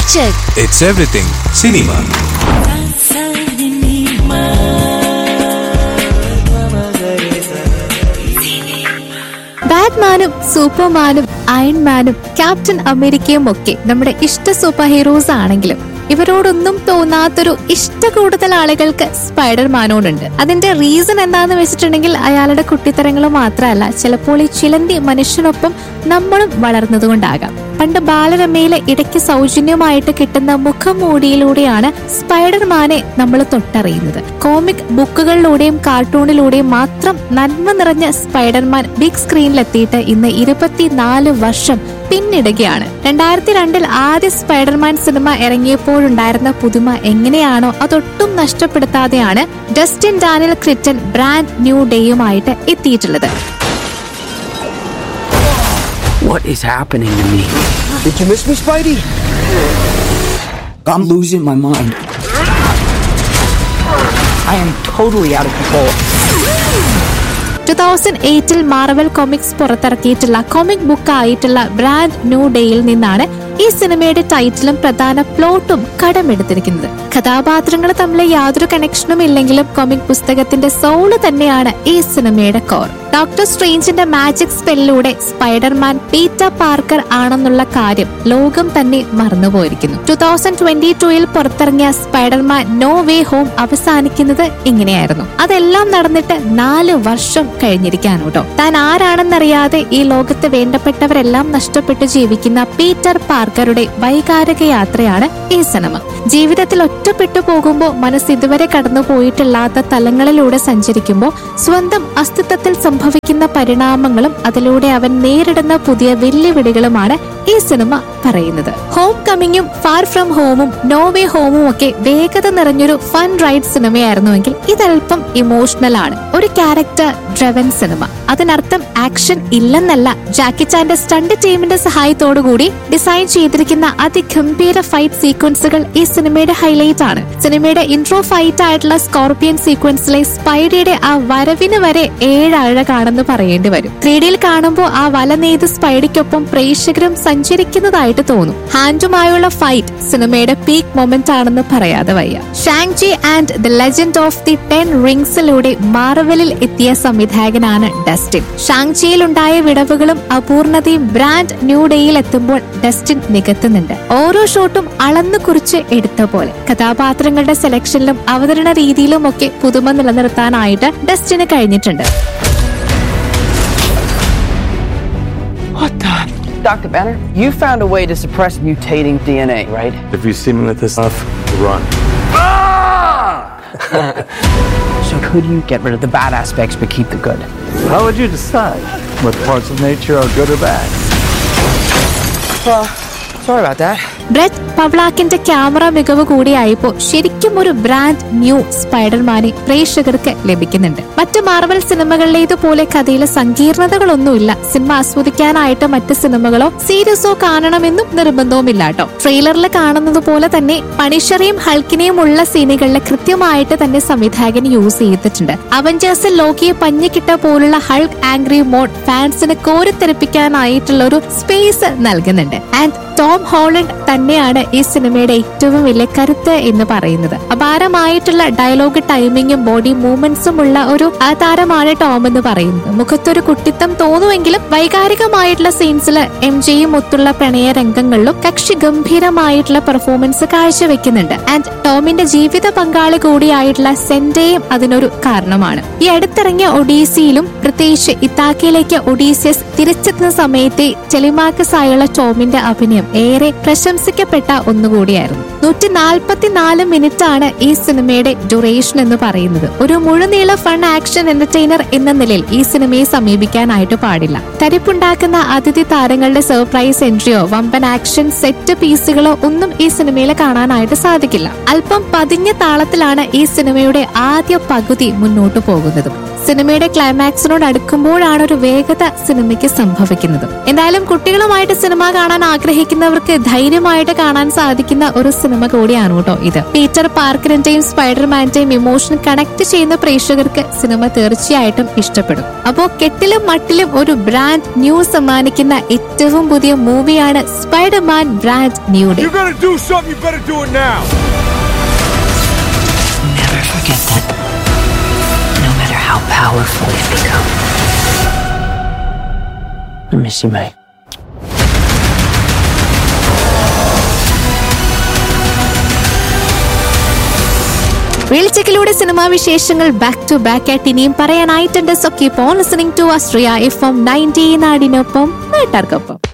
check. It's everything cinema. ബാറ്റ്മാനും സൂപ്പർമാനും അയൺമാനും ക്യാപ്റ്റൻ അമേരിക്കയും ഒക്കെ നമ്മുടെ ഇഷ്ട സൂപ്പർ ഹീറോസ് ആണെങ്കിലും ഇവരോടൊന്നും തോന്നാത്തൊരു ഇഷ്ട കൂടുതൽ ആളുകൾക്ക് സ്പൈഡർമാനോടുണ്ട് അതിന്റെ റീസൺ എന്താന്ന് വെച്ചിട്ടുണ്ടെങ്കിൽ അയാളുടെ കുട്ടിത്തരങ്ങൾ മാത്രമല്ല ചിലപ്പോൾ ഈ ചിലന്തി മനുഷ്യനൊപ്പം നമ്മളും വളർന്നതുകൊണ്ടാകാം പണ്ട് ബാലരമയിലെ ഇടയ്ക്ക് സൗജന്യമായിട്ട് കിട്ടുന്ന മുഖംമൂടിയിലൂടെയാണ് സ്പൈഡർമാനെ നമ്മൾ തൊട്ടറിയുന്നത് കോമിക് ബുക്കുകളിലൂടെയും കാർട്ടൂണിലൂടെയും മാത്രം നന്മ നിറഞ്ഞ സ്പൈഡർമാൻ ബിഗ് സ്ക്രീനിലെത്തിയിട്ട് ഇന്ന് ഇരുപത്തിനാല് വർഷം പിന്നിടുകയാണ് രണ്ടായിരത്തി രണ്ടിൽ ആദ്യ സ്പൈഡർമാൻ സിനിമ ഇറങ്ങിയപ്പോഴുണ്ടായിരുന്ന പുതുമ എങ്ങനെയാണോ അതൊട്ടും നഷ്ടപ്പെടുത്താതെയാണ് Dustin Daniel Cretton brand new ഡേയുമായിട്ട് എത്തിയിട്ടുള്ളത് What is happening to me? Did you miss me, Spidey? I'm losing my mind. I am totally out of control. Two thousand എയ്റ്റിൽ മാർവൽ കൊമിക്സ് പുറത്തിറക്കിയിട്ടുള്ള comic book ആയിട്ടുള്ള brand new ഡേയിൽ നിന്നാണ് ഈ സിനിമയുടെ ടൈറ്റിലും പ്രധാന പ്ലോട്ടും കടമെടുത്തിരിക്കുന്നത് കഥാപാത്രങ്ങൾ തമ്മിൽ യാതൊരു കണക്ഷനും ഇല്ലെങ്കിലും കൊമിക് പുസ്തകത്തിന്റെ സോള് തന്നെയാണ് ഈ സിനിമയുടെ കോർ ഡോക്ടർ സ്ട്രേഞ്ചിന്റെ മാജിക് സ്പെല്ലിലൂടെ സ്പൈഡർമാൻ പീറ്റർ പാർക്കർ ആണെന്നുള്ള കാര്യം ലോകം തന്നെ മറന്നുപോയിരിക്കുന്നു ടു തൗസൻഡ് ട്വന്റി ടൂയിൽ പുറത്തിറങ്ങിയ സ്പൈഡർമാൻ നോ വേ ഹോം അവസാനിക്കുന്നത് ഇങ്ങനെയായിരുന്നു അതെല്ലാം നടന്നിട്ട് നാല് വർഷം കഴിഞ്ഞിരിക്കാണ് കേട്ടോ താൻ ആരാണെന്നറിയാതെ ഈ ലോകത്ത് വേണ്ടപ്പെട്ടവരെല്ലാം നഷ്ടപ്പെട്ട് ജീവിക്കുന്ന പീറ്റർ പാർക്കറുടെ വൈകാരിക യാത്രയാണ് ഈ സിനിമ ജീവിതത്തിൽ ഒറ്റപ്പെട്ടു പോകുമ്പോൾ മനസ്സ് ഇതുവരെ കടന്നു പോയിട്ടില്ലാത്ത തലങ്ങളിലൂടെ സഞ്ചരിക്കുമ്പോൾ സ്വന്തം അസ്തിത്വത്തിൽ സംഭവിക്കുന്ന പരിണാമങ്ങളും അതിലൂടെ അവൻ നേരിടുന്ന പുതിയ വെല്ലുവിളികളുമാണ് ഈ സിനിമ പറയുന്നത് ഹോം കമ്മിങ്ങും ഫാർ ഫ്രം ഹോമും നോവേ ഹോമും ഒക്കെ വേഗത നിറഞ്ഞൊരു ഫൺ റൈഡ് സിനിമയായിരുന്നുവെങ്കിൽ ഇതല്പം ഇമോഷണൽ ആണ് ഒരു ക്യാരക്ടർ ഡ്രവൻ സിനിമ അതിനർത്ഥം ആക്ഷൻ ഇല്ലെന്നല്ല ജാക്കി ചാന്റെ സ്റ്റണ്ട് ടീമിന്റെ സഹായത്തോടു കൂടി ഡിസൈൻ ചെയ്തിരിക്കുന്ന അതിഗംഭീര ഫൈറ്റ് സീക്വൻസുകൾ ഈ സിനിമയുടെ ഹൈലൈറ്റ് ആണ് സിനിമയുടെ ഇൻട്രോ ഫൈറ്റ് ആയിട്ടുള്ള സ്കോർപിയൻ സീക്വൻസിലെ സ്പൈഡിയുടെ ആ വരവിന് വരെ ഏഴഴ കാണുന്നു പറയേണ്ടി വരും ത്രീ ഡിയിൽ കാണുമ്പോൾ ആ വല നെയ്ത് സ്പൈഡിക്കൊപ്പം പ്രേക്ഷകരും സഞ്ചരിക്കുന്നതായിട്ട് തോന്നും ഹാൻഡുമായുള്ള ഫൈറ്റ് സിനിമയുടെ പീക്ക് മൊമെന്റ് ആണെന്ന് പറയാതെ വയ്യ Shang Chi and the legend of the ten റിംഗ്സിലൂടെ മാർവലിൽ എത്തിയ സംവിധായകനാണ് ഡസ്റ്റിൻ ഷാങ് ജിയിൽ ഉണ്ടായ വിടവുകളും അപൂർണതയും ബ്രാൻഡ് ന്യൂ ഡേയിൽ എത്തുമ്പോൾ ഡസ്റ്റിൻ നികത്തുന്നുണ്ട് ഓരോ ഷോട്ടും അളന്നു കുറിച്ച് എടുത്ത പോലെ കഥാപാത്രങ്ങളുടെ സെലക്ഷനിലും അവതരണ രീതിയിലും ഒക്കെ പുതുമ നിലനിർത്താനായിട്ട് ഡസ്റ്റിന് കഴിഞ്ഞിട്ടുണ്ട് What the? Dr. Banner, you found a way to suppress mutating DNA, right? If you see me with this stuff, run. So could you get rid of the bad aspects but keep the good? How would you decide what parts of nature are good or bad? Well, sorry about that. Brett പവ്ലാക്കിന്റെ camera മികവ് കൂടിയായപ്പോ ശരിക്കും ഒരു brand new സ്പൈഡർമാനെ പ്രേക്ഷകർക്ക് ലഭിക്കുന്നുണ്ട് മറ്റ് Marvel സിനിമകളിലേതുപോലെ കഥയിലെ സങ്കീർണതകളൊന്നുമില്ല cinema ആസ്വദിക്കാനായിട്ട് മറ്റ് സിനിമകളോ സീരീസോ കാണണമെന്നും നിർബന്ധവുമില്ല കേട്ടോ ട്രെയിലറിൽ കാണുന്നത് പോലെ തന്നെ പണിഷറേയും ഹൾക്കിനെയും ഉള്ള സീനുകളിൽ കൃത്യമായിട്ട് തന്നെ സംവിധായകൻ യൂസ് ചെയ്തിട്ടുണ്ട് അവഞ്ചേഴ്സിൽ ലോകിയെ പഞ്ഞിക്കിട്ട പോലുള്ള ഹൾക്ക് ആംഗ്രി മോഡ് ഫാൻസിന് കോരിത്തെറിപ്പിക്കാനായിട്ടുള്ള ഒരു സ്പേസ് നൽകുന്നുണ്ട് ആൻഡ് ടോം ഹോളണ്ട് തന്നെയാണ് ഈ സിനിമയുടെ ഏറ്റവും വലിയ കരുത്ത് എന്ന് പറയുന്നത് അപാരമായിട്ടുള്ള ഡയലോഗ് ടൈമിങ്ങും ബോഡി മൂവ്മെന്റ്സും ഉള്ള ഒരു ആ താരമാണ് ടോം എന്ന് പറയുന്നത് മുഖത്തൊരു കുട്ടിത്തം തോന്നുമെങ്കിലും വൈകാരികമായിട്ടുള്ള സീൻസിൽ എം ജെയും ഒത്തുള്ള പ്രണയ രംഗങ്ങളിലും കക്ഷി ഗംഭീരമായിട്ടുള്ള പെർഫോമൻസ് കാഴ്ചവെക്കുന്നുണ്ട് ആൻഡ് ടോമിന്റെ ജീവിത പങ്കാളി കൂടിയായിട്ടുള്ള സെന്റയും അതിനൊരു കാരണമാണ് ഈ അടുത്തിറങ്ങിയ ഒഡീസിയിലും പ്രത്യേകിച്ച് ഇത്താക്കയിലേക്ക് ഒഡീസിയസ് തിരിച്ചെത്തുന്ന സമയത്തെ ടെലിമാക്കസ് ആയുള്ള ടോമിന്റെ അഭിനയം ഏറെ പ്രശംസിക്കപ്പെട്ട ഒന്നുകൂടിയായിരുന്നു നൂറ്റി നാൽപ്പത്തിനാല് മിനിറ്റ് ആണ് ഈ സിനിമയുടെ ഡ്യൂറേഷൻ എന്ന് പറയുന്നത് ഒരു മുഴുനീള ഫൺ ആക്ഷൻ എന്റർടൈനർ എന്ന നിലയിൽ ഈ സിനിമയെ സമീപിക്കാനായിട്ട് പാടില്ല തരിപ്പുണ്ടാക്കുന്ന അതിഥി താരങ്ങളുടെ സർപ്രൈസ് എൻട്രിയോ വമ്പൻ ആക്ഷൻ സെറ്റ് പീസുകളോ ഒന്നും ഈ സിനിമയിൽ കാണാനായിട്ട് സാധിക്കില്ല അല്പം പതിഞ്ഞ താളത്തിലാണ് ഈ സിനിമയുടെ ആദ്യ പകുതി മുന്നോട്ടു പോകുന്നത് സിനിമയുടെ ക്ലൈമാക്സിനോട് അടുക്കുമ്പോഴാണ് ഒരു വേഗത സിനിമയ്ക്ക് സംഭവിക്കുന്നത് എന്തായാലും കുട്ടികളുമായിട്ട് സിനിമ കാണാൻ ആഗ്രഹിക്കുന്നവർക്ക് ധൈര്യമായിട്ട് കാണാൻ സാധിക്കുന്ന ഒരു സിനിമ കൂടിയാണ് കേട്ടോ ഇത് പീറ്റർ പാർക്കറിന്റെയും സ്പൈഡർമാന്റെയും ഇമോഷൻ കണക്ട് ചെയ്യുന്ന പ്രേക്ഷകർക്ക് സിനിമ തീർച്ചയായിട്ടും ഇഷ്ടപ്പെടും അപ്പോ കെട്ടിലും മട്ടിലും ഒരു ബ്രാൻഡ് ന്യൂ സമ്മാനിക്കുന്ന ഏറ്റവും പുതിയ മൂവിയാണ് Spiderman brand new day You're gonna do something, you better do it now. Never forget that no matter how powerful you become, I miss you, May. വീഴ്ചക്കിലൂടെ സിനിമാ വിശേഷങ്ങൾ ബാക്ക് ടു ബാക്ക് ആയിട്ട് ഇനിയും പറയാനായിട്ടുണ്ട് so keep on listening to Astria F M ninety നാടിനൊപ്പം നാട്ടാർക്കൊപ്പം